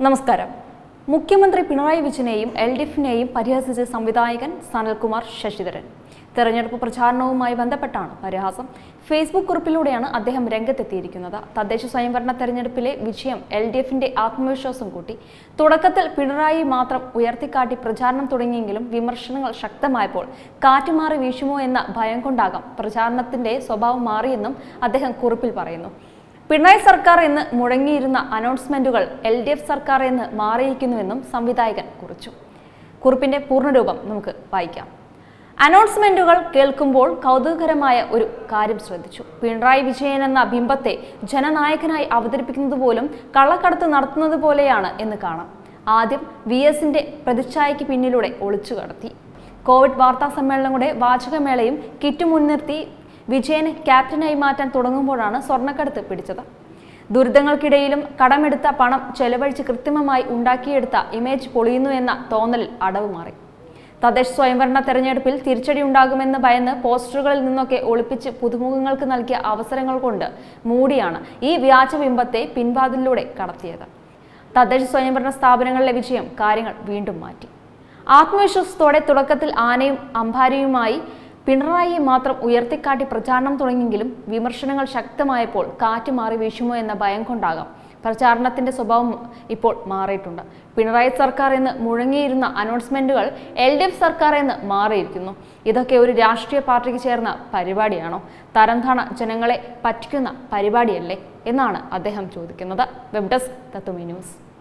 നമസ്കാരം മുഖ്യമന്ത്രി പിണറായി വിജയനെയും എൽ ഡി എഫിനെയും പരിഹസിച്ച സംവിധായകൻ സനൽകുമാർ ശശിധരൻ തെരഞ്ഞെടുപ്പ് പ്രചാരണവുമായി ബന്ധപ്പെട്ടാണ് പരിഹാസം ഫേസ്ബുക്ക് കുറിപ്പിലൂടെയാണ് അദ്ദേഹം രംഗത്തെത്തിയിരിക്കുന്നത് തദ്ദേശ സ്വയംഭരണ തെരഞ്ഞെടുപ്പിലെ വിജയം എൽ ഡി എഫിന്റെ ആത്മവിശ്വാസം കൂട്ടി തുടക്കത്തിൽ പിണറായി മാത്രം ഉയർത്തിക്കാട്ടി പ്രചാരണം തുടങ്ങിയെങ്കിലും വിമർശനങ്ങൾ ശക്തമായപ്പോൾ കാറ്റുമാറി വീശുമോ എന്ന ഭയം കൊണ്ടാകാം പ്രചാരണത്തിന്റെ സ്വഭാവം മാറിയെന്നും അദ്ദേഹം കുറിപ്പിൽ പറയുന്നു പിണറായി സർക്കാർ എന്ന് മുഴങ്ങിയിരുന്ന അനൗൺസ്മെന്റുകൾ എൽ ഡി എഫ് സർക്കാർ എന്ന് മാറിയിരിക്കുന്നുവെന്നും സംവിധായകൻ കുറിച്ചു കുറിപ്പിന്റെ പൂർണ്ണരൂപം നമുക്ക് വായിക്കാം അനൗൺസ്മെന്റുകൾ കേൾക്കുമ്പോൾ കൗതുകകരമായ ഒരു കാര്യം ശ്രദ്ധിച്ചു പിണറായി വിജയൻ എന്ന ബിംബത്തെ ജനനായകനായി അവതരിപ്പിക്കുന്നത് പോലും കള്ളക്കടത്ത് നടത്തുന്നത് പോലെയാണ് എന്ന് കാണാം ആദ്യം വി എസിന്റെ പ്രതിച്ഛായയ്ക്ക് പിന്നിലൂടെ ഒളിച്ചു കടത്തി കോവിഡ് വാർത്താ സമ്മേളനങ്ങളുടെ വാചകമേളയും കിറ്റ് മുൻനിർത്തി വിജയനെ ക്യാപ്റ്റനായി മാറ്റാൻ തുടങ്ങുമ്പോഴാണ് സ്വർണ്ണക്കടത്ത് പിടിച്ചത് ദുരിതങ്ങൾക്കിടയിലും കടമെടുത്ത പണം ചെലവഴിച്ച് കൃത്രിമമായി ഉണ്ടാക്കിയെടുത്ത ഇമേജ് പൊളിയുന്നു എന്ന തോന്നലിൽ അടവ് മാറി തദ്ദേശ സ്വയംഭരണ തെരഞ്ഞെടുപ്പിൽ തിരിച്ചടി ഉണ്ടാകുമെന്ന് ഭയന്ന് പോസ്റ്ററുകളിൽ നിന്നൊക്കെ ഒളിപ്പിച്ച് പുതുമുഖങ്ങൾക്ക് നൽകിയ അവസരങ്ങൾ കൊണ്ട് മൂടിയാണ് ഈ വ്യാജബിംബത്തെ പിൻവാതിലൂടെ കടത്തിയത് തദ്ദേശ സ്വയംഭരണ സ്ഥാപനങ്ങളിലെ വിജയം കാര്യങ്ങൾ വീണ്ടും മാറ്റി ആത്മവിശ്വാസത്തോടെ തുടക്കത്തിൽ ആനയും അമ്പാരിയുമായി പിണറായിയെ മാത്രം ഉയർത്തിക്കാട്ടി പ്രചാരണം തുടങ്ങിയെങ്കിലും വിമർശനങ്ങൾ ശക്തമായപ്പോൾ കാറ്റ് മാറി വീശുമോ എന്ന ഭയം കൊണ്ടാകാം പ്രചാരണത്തിന്റെ സ്വഭാവം ഇപ്പോൾ മാറിയിട്ടുണ്ട് പിണറായി സർക്കാർ എന്ന് മുഴങ്ങിയിരുന്ന അനൗൺസ്മെന്റുകൾ എൽ ഡി എഫ് സർക്കാർ എന്ന് മാറിയിരിക്കുന്നു ഇതൊക്കെ ഒരു രാഷ്ട്രീയ പാർട്ടിക്ക് ചേർന്ന പരിപാടിയാണോ തരംതാണ ജനങ്ങളെ പറ്റിക്കുന്ന പരിപാടിയല്ലേ എന്നാണ് അദ്ദേഹം ചോദിക്കുന്നത് വെബ് ഡെസ്ക് തത്വമി ന്യൂസ്